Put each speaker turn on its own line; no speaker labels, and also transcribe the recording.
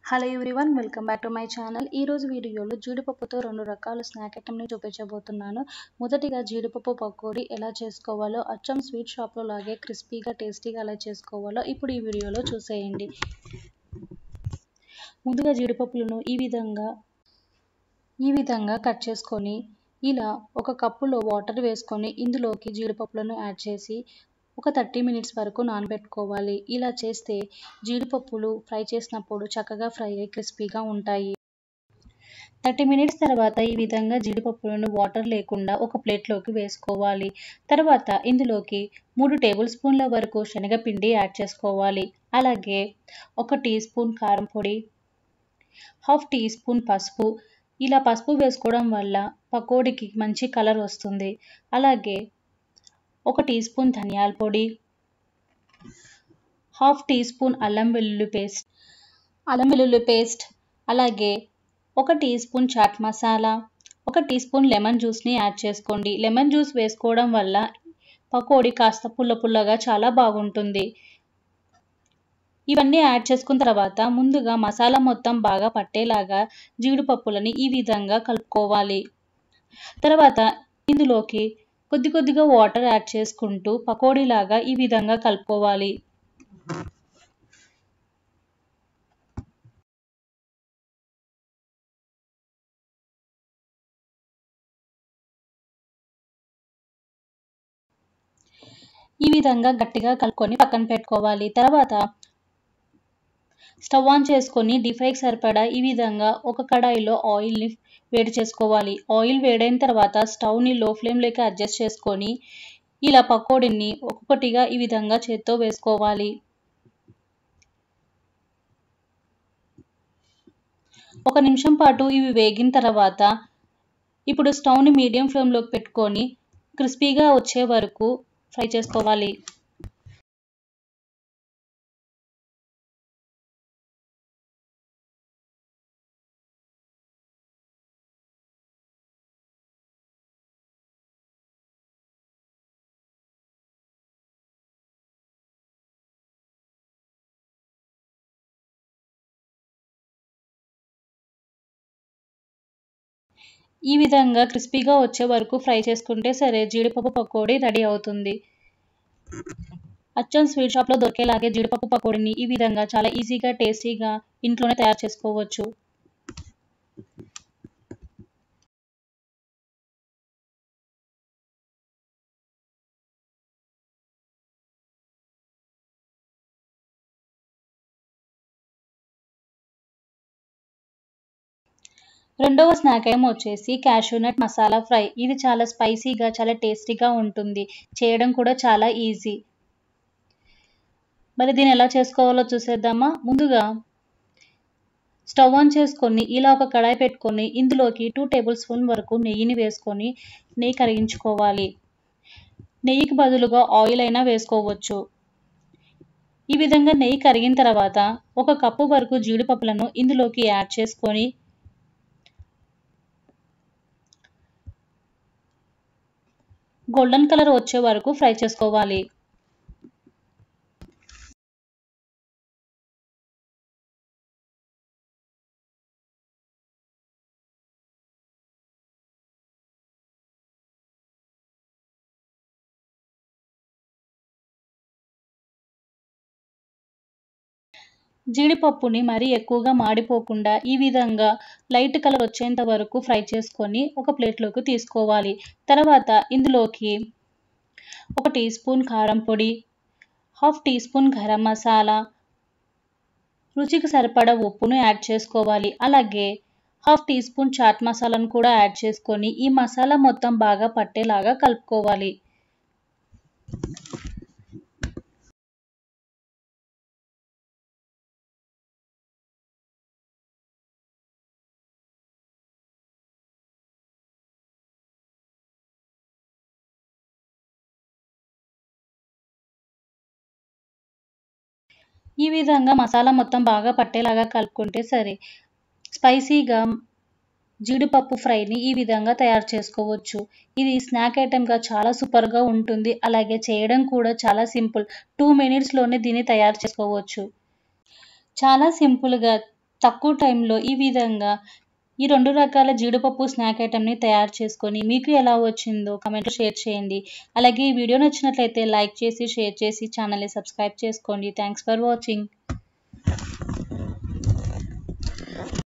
hello everyone welcome back to my channel ఈరోజు వీడియోలో జీడిపప్పుతో రెండు రకాల స్నాక్ ఐటమ్ని చూపించబోతున్నాను మొదటిగా జీడిపప్పు పకోడీ ఎలా చేసుకోవాలో అచ్చం స్వీట్ షాప్లో లాగే క్రిస్పీగా టేస్టీగా ఎలా చేసుకోవాలో ఇప్పుడు ఈ వీడియోలో చూసేయండి ముందుగా జీడిపప్పులను ఈ విధంగా ఈ విధంగా కట్ చేసుకొని ఇలా ఒక కప్పులో వాటర్ వేసుకొని ఇందులోకి జీడిపప్పులను యాడ్ చేసి ఒక థర్టీ మినిట్స్ వరకు నానబెట్టుకోవాలి ఇలా చేస్తే జీడిపప్పులు ఫ్రై చేసినప్పుడు చక్కగా ఫ్రై అయ్యి క్రిస్పీగా ఉంటాయి థర్టీ మినిట్స్ తర్వాత ఈ విధంగా జీడిపప్పులను వాటర్ లేకుండా ఒక ప్లేట్లోకి వేసుకోవాలి తర్వాత ఇందులోకి మూడు టేబుల్ స్పూన్ల వరకు శనగపిండి యాడ్ చేసుకోవాలి అలాగే ఒక టీ స్పూన్ కారం పొడి హాఫ్ టీ స్పూన్ పసుపు ఇలా పసుపు వేసుకోవడం వల్ల పకోడీకి మంచి కలర్ వస్తుంది అలాగే ఒక టీ స్పూన్ ధనియాల పొడి హాఫ్ టీ స్పూన్ అల్లం వెల్లుల్లి పేస్ట్ అల్లం వెల్లుల్లి పేస్ట్ అలాగే ఒక టీ స్పూన్ చాట్ మసాలా ఒక టీ స్పూన్ లెమన్ జ్యూస్ని యాడ్ చేసుకోండి లెమన్ జ్యూస్ వేసుకోవడం వల్ల పకోడీ కాస్త పుల్ల పుల్లగా చాలా బాగుంటుంది ఇవన్నీ యాడ్ చేసుకున్న తర్వాత ముందుగా మసాలా మొత్తం బాగా పట్టేలాగా జీడిపప్పులని ఈ విధంగా కలుపుకోవాలి తర్వాత ఇందులోకి కొద్ది కొద్దిగా వాటర్ యాడ్ చేసుకుంటూ పకోడీలాగా ఈ విధంగా కలుపుకోవాలి ఈ విధంగా గట్టిగా కలుపుకొని పక్కన పెట్టుకోవాలి తర్వాత స్టవ్ ఆన్ చేసుకొని డీప్ ఫ్రైకి సరిపడా ఈ విధంగా ఒక కడాయిలో ఆయిల్ని వేడి చేసుకోవాలి ఆయిల్ వేడైన తర్వాత స్టవ్ని లో ఫ్లేమ్లోకి అడ్జస్ట్ చేసుకొని ఇలా పకోడీని ఒక్కొక్కటిగా ఈ విధంగా చేత్తో వేసుకోవాలి ఒక నిమిషం పాటు ఇవి వేగిన తర్వాత ఇప్పుడు స్టవ్ని మీడియం ఫ్లేమ్లోకి పెట్టుకొని క్రిస్పీగా వచ్చే వరకు ఫ్రై చేసుకోవాలి ఈ విధంగా క్రిస్పీగా వచ్చే వరకు ఫ్రై చేసుకుంటే సరే జీడిపప్పు పకోడీ రెడీ అవుతుంది అచ్చం స్వీట్ షాప్లో దొరికేలాగే జీడిపప్పు పకోడీని ఈ విధంగా చాలా ఈజీగా టేస్టీగా ఇంట్లోనే తయారు చేసుకోవచ్చు రెండవ స్నాక్ ఏమో వచ్చేసి క్యాషూనట్ మసాలా ఫ్రై ఇది చాలా స్పైసీగా చాలా టేస్టీగా ఉంటుంది చేయడం కూడా చాలా ఈజీ మరి దీన్ని ఎలా చేసుకోవాలో చూసేద్దామా ముందుగా స్టవ్ ఆన్ చేసుకొని ఇలా ఒక కడాయి పెట్టుకొని ఇందులోకి టూ టేబుల్ స్పూన్ వరకు నెయ్యిని వేసుకొని నెయ్యి కరిగించుకోవాలి నెయ్యికి బదులుగా ఆయిల్ అయినా వేసుకోవచ్చు ఈ విధంగా నెయ్యి కరిగిన తర్వాత ఒక కప్పు వరకు జీడిపప్పులను ఇందులోకి యాడ్ చేసుకొని గోల్డెన్ కలర్ వచ్చే వరకు ఫ్రై చేసుకోవాలి జీడిపప్పుని మరీ ఎక్కువగా మాడిపోకుండా ఈ విధంగా లైట్ కలర్ వచ్చేంత వరకు ఫ్రై చేసుకొని ఒక ప్లేట్లోకి తీసుకోవాలి తర్వాత ఇందులోకి ఒక టీ స్పూన్ కారం పొడి half teaspoon garam masala రుచికి సరిపడా ఉప్పును యాడ్ చేసుకోవాలి అలాగే హాఫ్ టీ స్పూన్ చాట్ మసాలాను కూడా యాడ్ చేసుకొని ఈ మసాలా మొత్తం బాగా పట్టేలాగా కలుపుకోవాలి ఈ విధంగా మసాలా మొత్తం బాగా పట్టేలాగా కలుపుకుంటే సరే స్పైసీగా జీడిపప్పు ఫ్రైని ఈ విధంగా తయారు చేసుకోవచ్చు ఇది స్నాక్ ఐటెంగా చాలా సూపర్గా ఉంటుంది అలాగే చేయడం కూడా చాలా సింపుల్ టూ మినిట్స్లోనే దీన్ని తయారు చేసుకోవచ్చు చాలా సింపుల్గా తక్కువ టైంలో ఈ విధంగా ఈ రెండు రకాల జీడిపప్పు స్నాక్ ఐటెంని తయారు చేసుకొని మీకు ఎలా వచ్చిందో కమెంట్లో షేర్ చేయండి అలాగే ఈ వీడియో నచ్చినట్లయితే లైక్ చేసి షేర్ చేసి ఛానల్ని సబ్స్క్రైబ్ చేసుకోండి థ్యాంక్స్ ఫర్ వాచింగ్